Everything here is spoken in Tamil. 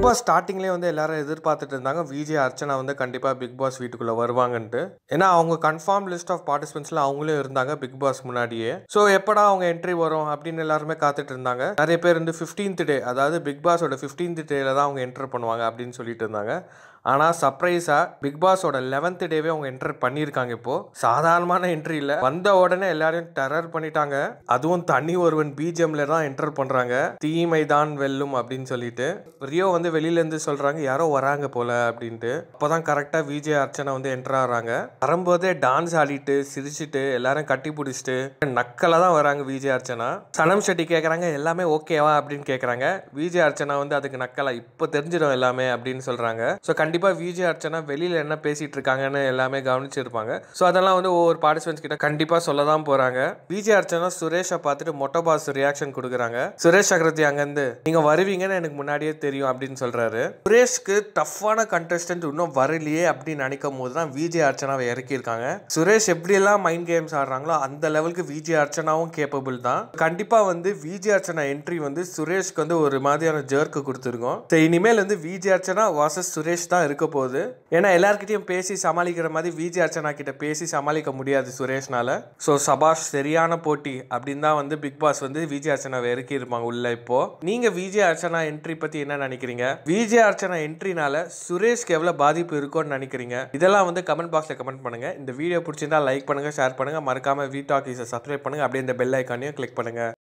பாஸ் ஸ்டார்டிங்லேயே வந்து எல்லாரும் எதிர்பார்த்துட்டு இருந்தாங்க விஜய் அர்ச்சனா வந்து கண்டிப்பாக பிக் பாஸ் வீட்டுக்குள்ளே வருவாங்கன்ட்டு ஏன்னா அவங்க கன்ஃபார்ம் லிஸ்ட் ஆஃப் பார்ட்டிசிபென்ட்ஸில் அவங்களும் இருந்தாங்க பிக் பாஸ் முன்னாடியே ஸோ எப்படா அவங்க என்ட்ரி வரும் அப்படின்னு எல்லாருமே காத்துட்டு இருந்தாங்க நிறைய பேர் வந்து ஃபிஃப்டீன்த் டே அதாவது பிக் பாஸோட ஃபிஃப்டீன்த் டேல தான் அவங்க என்டர் பண்ணுவாங்க அப்படின்னு சொல்லிட்டு இருந்தாங்க ஆனால் சர்ப்ரைஸாக பிக் பாஸோட லெவன்த் டேவே அவங்க என்டர் பண்ணியிருக்காங்க இப்போ சாதாரணமான என்ட்ரி இல்லை வந்த உடனே எல்லாரையும் டெரர் பண்ணிட்டாங்க அதுவும் தனி ஒருவன் பிஜிஎம்ல தான் என்டர் பண்ணுறாங்க தீமை தான் வெல்லும் அப்படின்னு சொல்லிட்டு ரியோ வந்து வெளியிலேருந்து சொல்கிறாங்க யாரோ வராங்க போல அப்படின்ட்டு அப்போ தான் கரெக்டாக விஜய் அர்ச்சனா வந்து என்டர் ஆகிறாங்க வரும்போதே டான்ஸ் ஆடிட்டு சிரிச்சிட்டு எல்லாரும் கட்டி பிடிச்சிட்டு நக்கலாக தான் வராங்க விஜய் அர்ச்சனா சனம் ஷெட்டி கேட்குறாங்க எல்லாமே ஓகேவா அப்படின்னு கேட்குறாங்க விஜய் அர்ச்சனா வந்து அதுக்கு நக்கலா இப்போ தெரிஞ்சிடும் எல்லாமே அப்படின்னு சொல்கிறாங்க ஸோ கண்டிப்பாக விஜய் அர்ச்சனா வெளியில் என்ன பேசிகிட்டு இருக்காங்கன்னு எல்லாமே கவனிச்சிருப்பாங்க ஸோ அதெல்லாம் வந்து ஒவ்வொரு பார்ட்டிசிபென்ட்ஸ் கிட்ட கண்டிப்பாக சொல்ல தான் போகிறாங்க விஜய் அர்ச்சனா சுரேஷை பார்த்துட்டு மொட்டை பாஸ் ரியாக்ஷன் கொடுக்குறாங்க சுரேஷ் சக்கரவர்த்தி அங்கேருந்து நீங்கள் வருவீங்கன்னு எனக்கு முன்னாடியே தெரியும் அப்படின்னு சொல்கிறாரு சுரேஷ்க்கு டஃப்பான கண்டஸ்டன்ட் இன்னும் வரலையே அப்படின்னு நினைக்கும் போது தான் விஜய் அர்ச்சனாவை இறக்கியிருக்காங்க சுரேஷ் எப்படியெல்லாம் மைண்ட் கேம்ஸ் ஆடுறாங்களோ அந்த லெவலுக்கு விஜய் அர்ச்சனாவும் கேப்பபிள் தான் கண்டிப்பாக வந்து விஜய் அர்ச்சனா என்ட்ரி வந்து சுரேஷ்க்கு வந்து ஒரு மாதிரியான ஜர்க்கு கொடுத்துருக்கோம் ஸோ இனிமேல் வந்து விஜய் அர்ச்சனா வாசஸ் சுரேஷ் தான் இருக்க போகுது ஏன்னா எல்லார்கிட்டயும் பேசி சமாளிக்கிற மாதிரி விஜய் அர்ச்சனா கிட்ட பேசி சமாளிக்க முடியாது சுரேஷ்னால ஸோ சபாஷ் சரியான போட்டி அப்படின்னு தான் வந்து பிக் பாஸ் வந்து விஜய் அர்ச்சனாவை இறக்கி இருப்பாங்க உள்ள இப்போ நீங்க விஜய் அர்ச்சனா என்ட்ரி பத்தி என்ன நினைக்கிறீங்க விஜய் அர்ச்சனா என்ட்ரினால சுரேஷ்க்கு எவ்வளவு பாதிப்பு இருக்கும்னு நினைக்கிறீங்க இதெல்லாம் வந்து கமெண்ட் பாக்ஸ்ல கமெண்ட் பண்ணுங்க இந்த வீடியோ பிடிச்சிருந்தா லைக் பண்ணுங்க ஷேர் பண்ணுங்க மறக்காம வி டாக் இஸ் சப்ஸ்கிரைப் பண்ணுங்க அப்படியே இந்த பெல் ஐக்கானையும் கிளிக் பண்ணுங்க